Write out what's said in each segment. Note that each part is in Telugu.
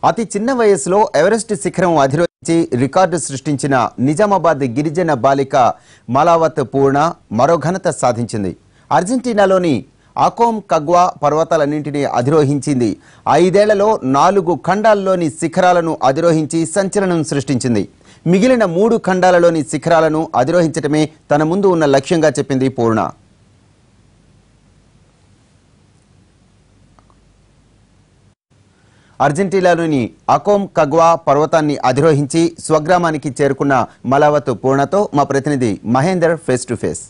అతి చిన్న వయసులో ఎవరెస్ట్ శిఖరం అధిరోహించి రికార్డు సృష్టించిన నిజామాబాద్ గిరిజన బాలిక మలావత్ పూర్ణ మరో ఘనత సాధించింది అర్జెంటీనాలోని అకోమ్ కగ్వా పర్వతాలన్నింటినీ అధిరోహించింది ఐదేళ్లలో నాలుగు ఖండాల్లోని శిఖరాలను అధిరోహించి సంచలనం సృష్టించింది మిగిలిన మూడు ఖండాలలోని శిఖరాలను అధిరోహించటమే తన ముందు ఉన్న లక్ష్యంగా చెప్పింది పూర్ణ అర్జెంటీనాలోని అకోమ్ కగ్వా పర్వతాన్ని అధిరోహించి స్వగ్రామానికి చేరుకున్న మలావత్ పూర్ణతో మా ప్రతినిధి మహేందర్ ఫేస్ టు ఫేస్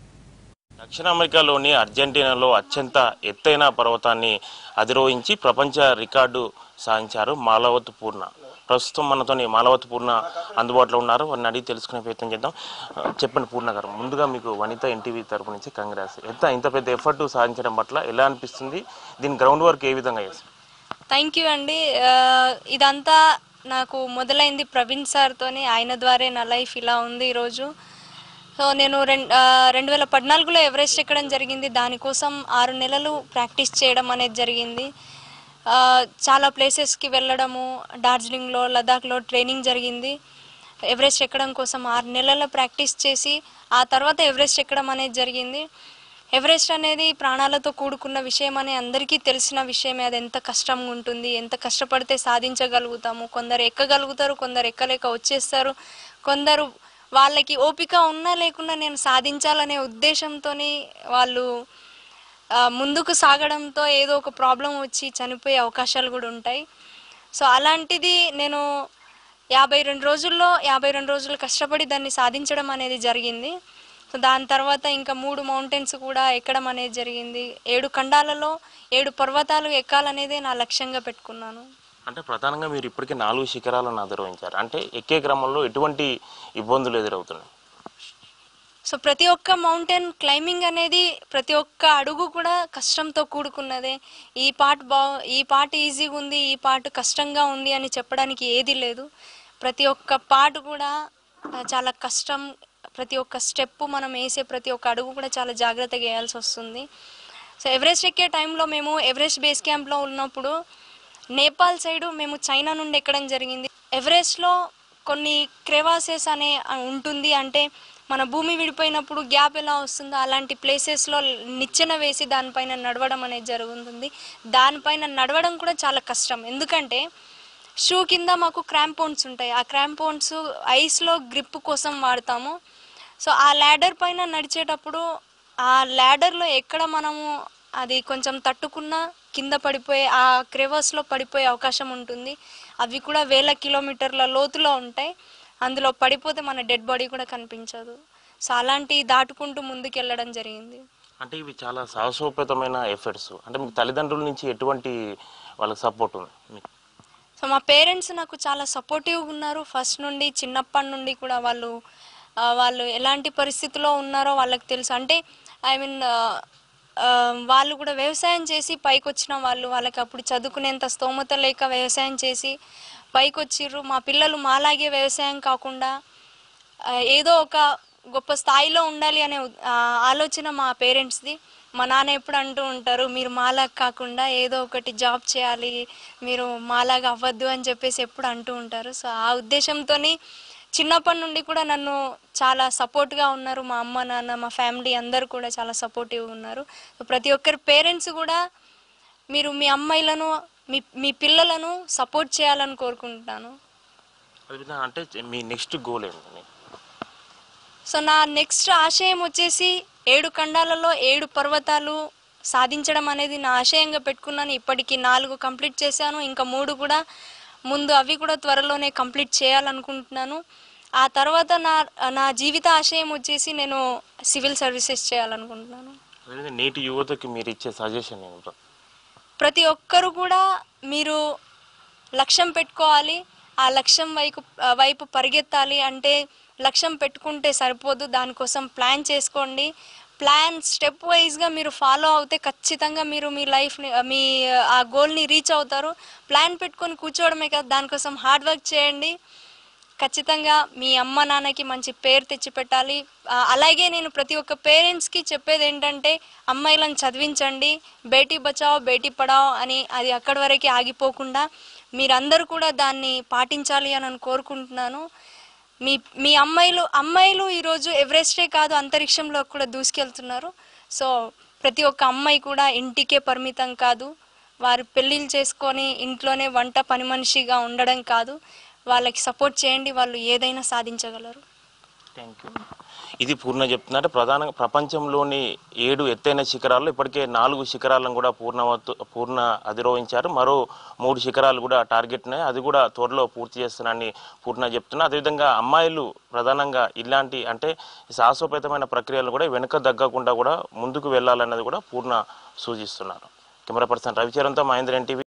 దక్షిణ అమెరికాలోని అర్జెంటీనాలో అత్యంత ఎత్తైన పర్వతాన్ని అధిరోహించి ప్రపంచ రికార్డు సాధించారు మాలవత్ పూర్ణ ప్రస్తుతం మనతోని మాలవత్ పూర్ణ అందుబాటులో ఉన్నారు వారిని అడిగి తెలుసుకునే ప్రయత్నం చేద్దాం ఆ, చెప్పండి పూర్ణ గారు ముందుగా మీకు వనిత ఎన్టీవీ తరపు నుంచి కంగ్రాస్ ఎంత ఇంత పెద్ద ఎఫర్ట్ సాధించడం పట్ల ఎలా అనిపిస్తుంది దీని గ్రౌండ్ వర్క్ ఏ విధంగా చేస్తారు థ్యాంక్ యూ అండి ఆ, ఇదంతా నాకు మొదలైంది ప్రవీణ్ సార్తోని ఆయన ద్వారే నా లైఫ్ ఇలా ఉంది ఈరోజు సో నేను రెండు రెండు వేల పద్నాలుగులో ఎవరెస్ట్ ఎక్కడం జరిగింది దానికోసం ఆరు నెలలు ప్రాక్టీస్ చేయడం అనేది జరిగింది ఆ, చాలా ప్లేసెస్కి వెళ్ళడము డార్జిలింగ్లో లదాఖ్లో ట్రైనింగ్ జరిగింది ఎవరెస్ట్ ఎక్కడం కోసం ఆరు నెలల ప్రాక్టీస్ చేసి ఆ తర్వాత ఎవరెస్ట్ ఎక్కడం అనేది జరిగింది ఎవరెస్ట్ అనేది ప్రాణాలతో కూడుకున్న విషయం అని అందరికీ తెలిసిన విషయమే అది ఎంత కష్టంగా ఉంటుంది ఎంత కష్టపడితే సాధించగలుగుతాము కొందరు ఎక్కగలుగుతారు కొందరు ఎక్కలేక వచ్చేస్తారు కొందరు వాళ్ళకి ఓపిక ఉన్నా లేకున్నా నేను సాధించాలనే ఉద్దేశంతో వాళ్ళు ఆ, ముందుకు సాగడంతో ఏదో ఒక ప్రాబ్లం వచ్చి చనిపోయే అవకాశాలు కూడా ఉంటాయి సో అలాంటిది నేను యాభై రెండు రోజుల్లో యాభై రెండు రోజులు కష్టపడి దాన్ని సాధించడం అనేది జరిగింది సో దాని తర్వాత ఇంకా మూడు మౌంటైన్స్ కూడా ఎక్కడం అనేది జరిగింది ఏడు ఖండాలలో ఏడు పర్వతాలు ఎక్కాలనేదే నా లక్ష్యంగా పెట్టుకున్నాను అంటే ప్రధానంగా మీరు ఇప్పటికే నాలుగు శిఖరాలను అధిరోహించారు అంటే ఎక్కే క్రమంలో ఎటువంటి ఇబ్బందులు ఎదురవుతున్నాయి సో ప్రతి ఒక్క మౌంటైన్ క్లైంబింగ్ అనేది ప్రతి ఒక్క అడుగు కూడా కష్టంతో కూడుకున్నదే ఈ పార్ట్ బా ఈ పార్ట్ ఈజీగా ఉంది ఈ పార్ట్ కష్టంగా ఉంది అని చెప్పడానికి ఏది లేదు ప్రతి ఒక్క పార్ట్ కూడా ఆ, చాలా కష్టం ప్రతి ఒక్క స్టెప్ మనం వేసే ప్రతి ఒక్క అడుగు కూడా చాలా జాగ్రత్తగా వేయాల్సి వస్తుంది సో ఎవరెస్ట్ ఎక్కే టైంలో మేము ఎవరెస్ట్ బేస్ క్యాంప్లో ఉన్నప్పుడు నేపాల్ సైడ్ మేము చైనా నుండి ఎక్కడం జరిగింది ఎవరెస్ట్లో కొన్ని క్రెవాసెస్ అనే ఉంటుంది అంటే మన భూమి విడిపోయినప్పుడు గ్యాప్ ఎలా వస్తుందో అలాంటి ప్లేసెస్లో నిచ్చెన వేసి దానిపైన నడవడం అనేది జరుగుతుంది దానిపైన నడవడం కూడా చాలా కష్టం ఎందుకంటే షూ కింద మాకు క్రాంపోన్స్ ఉంటాయి ఆ క్రాంపోన్స్ ఐస్లో గ్రిప్ కోసం వాడతాము సో ఆ ల్యాడర్ పైన నడిచేటప్పుడు ఆ ల్యాడర్లో ఎక్కడ మనము అది కొంచెం తట్టుకున్నా కింద పడిపోయే ఆ క్రెవర్స్లో పడిపోయే అవకాశం ఉంటుంది అవి కూడా వేల కిలోమీటర్ల లోతులో ఉంటాయి అందులో పడిపోతే మన డెడ్ బాడీ కూడా కనిపించదు సో అలాంటి దాటుకుంటూ ముందుకు వెళ్ళడం జరిగింది అంటే ఇవి చాలా సాహసోపేతమైన ఎఫర్ట్స్ అంటే మీకు తల్లిదండ్రుల నుంచి ఎటువంటి వాళ్ళకి సపోర్ట్ ఉంది మీకు సో మా పేరెంట్స్ నాకు చాలా సపోర్టివ్గా ఉన్నారు ఫస్ట్ నుండి చిన్నప్పటి నుండి కూడా వాళ్ళు ఆ, వాళ్ళు ఎలాంటి పరిస్థితిలో ఉన్నారో వాళ్ళకి తెలుసు అంటే ఐ మీన్ వాళ్ళు కూడా వ్యవసాయం చేసి పైకి వచ్చిన వాళ్ళు వాళ్ళకి అప్పుడు చదువుకునేంత స్తోమత లేక వ్యవసాయం చేసి పైకి వచ్చిర్రు మా పిల్లలు మాలాగే వ్యవసాయం కాకుండా ఆ, ఏదో ఒక గొప్ప స్థాయిలో ఉండాలి అనే ఉ- ఆ, ఆలోచన మా పేరెంట్స్ది మా నాన్న ఎప్పుడు అంటూ ఉంటారు మీరు మాలాగా కాకుండా ఏదో ఒకటి జాబ్ చేయాలి మీరు మాలాగా అవ్వద్దు అని చెప్పేసి ఎప్పుడు అంటూ ఉంటారు సో ఆ ఉద్దేశంతో చిన్నప్పటి నుండి కూడా నన్ను చాలా సపోర్ట్గా ఉన్నారు మా అమ్మ నాన్న మా ఫ్యామిలీ అందరూ కూడా చాలా సపోర్టివ్గా ఉన్నారు సో ప్రతి ఒక్కరి పేరెంట్స్ కూడా మీరు మీ అమ్మాయిలను మీ మీ పిల్లలను సపోర్ట్ చేయాలని కోరుకుంటున్నాను అదేవిధంగా అంటే మీ నెక్స్ట్ గోల్ ఏంటండి సో నా నెక్స్ట్ ఆశయం వచ్చేసి ఏడు ఖండాలలో ఏడు పర్వతాలు సాధించడం అనేది నా ఆశయంగా పెట్టుకున్నాను ఇప్పటికి నాలుగు కంప్లీట్ చేశాను ఇంకా మూడు కూడా ముందు అవి కూడా త్వరలోనే కంప్లీట్ చేయాలనుకుంటున్నాను ఆ తర్వాత నా నా జీవిత ఆశయం వచ్చేసి నేను సివిల్ సర్వీసెస్ చేయాలనుకుంటున్నాను అదేవిధంగా నేటి యువతకి మీరు ఇచ్చే సజెషన్ ఏంటో ప్రతి ఒక్కరు కూడా మీరు లక్ష్యం పెట్టుకోవాలి ఆ లక్ష్యం వైపు వైపు పరిగెత్తాలి అంటే లక్ష్యం పెట్టుకుంటే సరిపోదు దానికోసం ప్లాన్ చేసుకోండి ప్లాన్ స్టెప్ వైజ్గా మీరు ఫాలో అవుతే ఖచ్చితంగా మీరు మీ లైఫ్ని మీ ఆ గోల్ని రీచ్ అవుతారు ప్లాన్ పెట్టుకొని కూర్చోవడమే కాదు దానికోసం హార్డ్ వర్క్ చేయండి ఖచ్చితంగా మీ అమ్మ నాన్నకి మంచి పేరు తెచ్చి పెట్టాలి ఆ, అలాగే నేను ప్రతి ఒక్క పేరెంట్స్కి చెప్పేది ఏంటంటే అమ్మాయిలను చదివించండి బేటీ బచావో బేటీ పడావో అని అది అక్కడి వరకే ఆగిపోకుండా మీరందరూ కూడా దాన్ని పాటించాలి అని నేను కోరుకుంటున్నాను మీ మీ అమ్మాయిలు అమ్మాయిలు ఈరోజు ఎవరెస్టే కాదు అంతరిక్షంలో కూడా దూసుకెళ్తున్నారు సో ప్రతి ఒక్క అమ్మాయి కూడా ఇంటికే పరిమితం కాదు వారు పెళ్ళిళ్ళు చేసుకొని ఇంట్లోనే వంట పని మనిషిగా ఉండడం కాదు వాళ్ళకి సపోర్ట్ చేయండి వాళ్ళు ఏదైనా సాధించగలరు థ్యాంక్ యూ ఇది పూర్ణ చెప్తున్నారు ప్రధానంగా ప్రపంచంలోని ఏడు ఎత్తైన శిఖరాల్లో ఇప్పటికే నాలుగు శిఖరాలను కూడా పూర్ణవత్తు పూర్ణ అధిరోహించారు మరో మూడు శిఖరాలు కూడా టార్గెట్ ఉన్నాయి అది కూడా త్వరలో పూర్తి చేస్తున్నానని పూర్ణ చెప్తున్నారు అదేవిధంగా అమ్మాయిలు ప్రధానంగా ఇలాంటి అంటే సాహసోపేతమైన ప్రక్రియలు కూడా వెనుక తగ్గకుండా కూడా ముందుకు వెళ్ళాలన్నది కూడా పూర్ణ సూచిస్తున్నారు కెమెరా పర్సన్ రవిచరణ్తో మహేంద్ర ఎన్టీవీ